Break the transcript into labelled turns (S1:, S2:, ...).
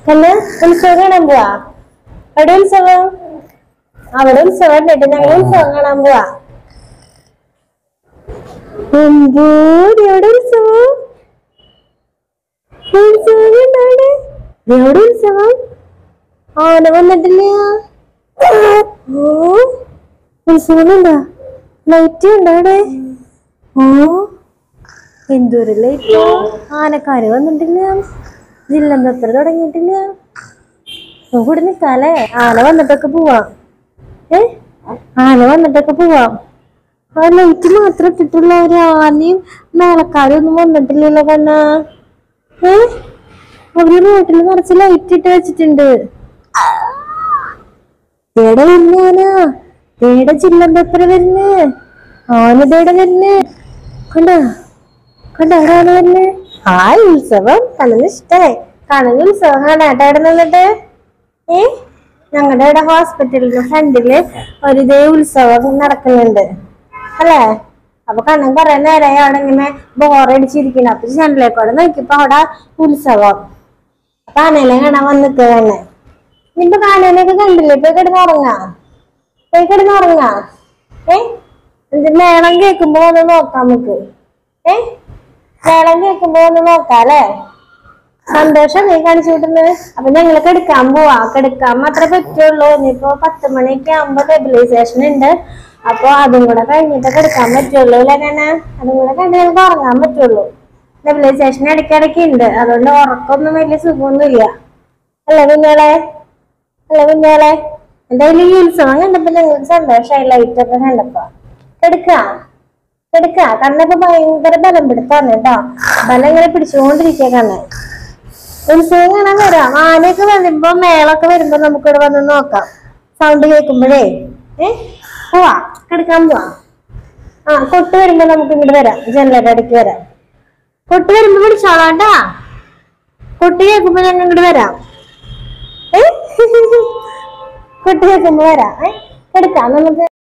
S1: പിന്നെ ഉത്സവം കാണാൻ പോവാ എവിടെ ഉത്സവം അവിടെ ഉത്സവം ഉണ്ടിട്ട് ഞങ്ങൾ ഉത്സവം കാണാൻ പോവാ എന്തോ എവിടെ ഉത്സവം ഉത്സവം കണ്ടോ അവിടെ? എവിടെ ഉത്സവം ആന വന്നിട്ടില്ല ഓ ഉത്സവം ഉണ്ടോ ലൈറ്റ് ഉണ്ടോ അവിടെ ഓ എന്തോരം ലൈറ്റ് ആനക്കാര് വന്നിട്ടില്ല ജില്ലം പേപ്പർ തുടങ്ങിയിട്ടില്ല കൂടെ നിക്കാലേ ആന വന്നിട്ടൊക്കെ പോവാം ഏ ആന വന്നിട്ടൊക്കെ പോവാം ആ ലൈറ്റ് മാത്രം ഇട്ടിട്ടുള്ള ഒരു ആനയും മേളക്കാരും ഒന്നും വന്നിട്ടില്ലല്ലോ കണ്ണ ഏ അവര് റോട്ടിൽ നിറച്ച് ലൈറ്റ് ഇട്ട് വെച്ചിട്ടുണ്ട് ഏടെ വരുന്ന ആന ഏടെ ചില്ലം പേപ്പർ വരുന്നേ ആനതേടെ വരുന്നേ കണ്ട കണ്ട ആരാണ് വരുന്നേ ആ ഉത്സവം കണ്ണന് ഇഷ്ടായി കണ്ണന് ഉത്സവം കാണാട്ടെ അവിടെ നിന്നിട്ട് ഏ ഞങ്ങളുടെ ഇവിടെ ഹോസ്പിറ്റലിന്റെ ഫ്രണ്ടില് ഒരു ഇതേ ഉത്സവം നടക്കുന്നുണ്ട് അല്ലേ അപ്പൊ കണ്ണൻ കുറെ നേരമായി അവിടെ ഇങ്ങനെ ബോറടിച്ചിരിക്കുന്നു അപ്പൊ ജനലേക്കൂടെ നോക്കിയപ്പോ അവിടെ ഉത്സവം അപ്പൊ ആനേനെ കാണാൻ വന്നിട്ട് തന്നെ നിന്റെ ആനേനെയൊക്കെ കണ്ടില്ലേ പോയി കിടന്ന് ഉറങ്ങാ പോയി കിടന്ന് ഉറങ്ങാ ഏ എന്ത് മേളം കേൾക്കുമ്പോ ഒന്ന് നോക്കാം നമുക്ക് ഏ മേളം കേൾക്കുമ്പോ ഒന്ന് നോക്കാം അല്ലേ സന്തോഷം നീ കാണിച്ചു വിട്ടുന്നത് അപ്പൊ ഞങ്ങള് കെടുക്കാൻ പോവാ കെടുക്കാൻ മാത്രമേ പറ്റുള്ളൂ ഇനിയിപ്പോ പത്ത് മണിയൊക്കെ ആകുമ്പോ സ്റ്റെബിലൈസേഷൻ ഉണ്ട് അപ്പൊ അതും കൂടെ കഴിഞ്ഞിട്ട് കെടുക്കാൻ പറ്റുള്ളൂ അല്ലേ ഞാൻ അതും കൂടെ കഴിഞ്ഞ് ഞങ്ങൾക്ക് ഉറങ്ങാൻ പറ്റുള്ളൂ സ്റ്റെബിലൈസേഷൻ ഇടയ്ക്കിടയ്ക്ക് ഉണ്ട് അതുകൊണ്ട് ഉറക്കമൊന്നും വലിയ സുഖമൊന്നുമില്ല അല്ല കുഞ്ഞോളെ അല്ല കുഞ്ഞോളെ എന്തായാലും ഈ ഉത്സവം കണ്ടപ്പോ ഞങ്ങൾക്ക് സന്തോഷമായി ലൈറ്റ് ഒക്കെ കണ്ടപ്പോ കെടുക്കാം കെടുക്ക കണ്ണൊക്കെ ഭയങ്കര ബലം പിടുത്താണ് കേട്ടോ ബലം ഇങ്ങനെ പിടിച്ചുകൊണ്ടിരിക്കുക കണ്ണ് ഉത്സവം കാണാൻ വരാം ആനയൊക്കെ വരുമ്പോ മേളൊക്കെ വരുമ്പോ നമുക്ക് ഇവിടെ വന്ന് നോക്കാം സൗണ്ട് കേൾക്കുമ്പോഴേ ഏ പോവാ കിടക്കാൻ പോവാ ആ കൊട്ട് വരുമ്പോ നമുക്ക് ഇങ്ങോട്ട് വരാം ജനലയുടെ അടുക്ക് വരാം കൊട്ട് വരുമ്പോ പിടിച്ചോളാട്ടാ കൊട്ട് കേൾക്കുമ്പോ ഞങ്ങൾ ഇങ്ങോട്ട് വരാം ഏ കൊട്ട് കേൾക്കുമ്പോ വരാം ഏ കിടക്കാം നമുക്ക്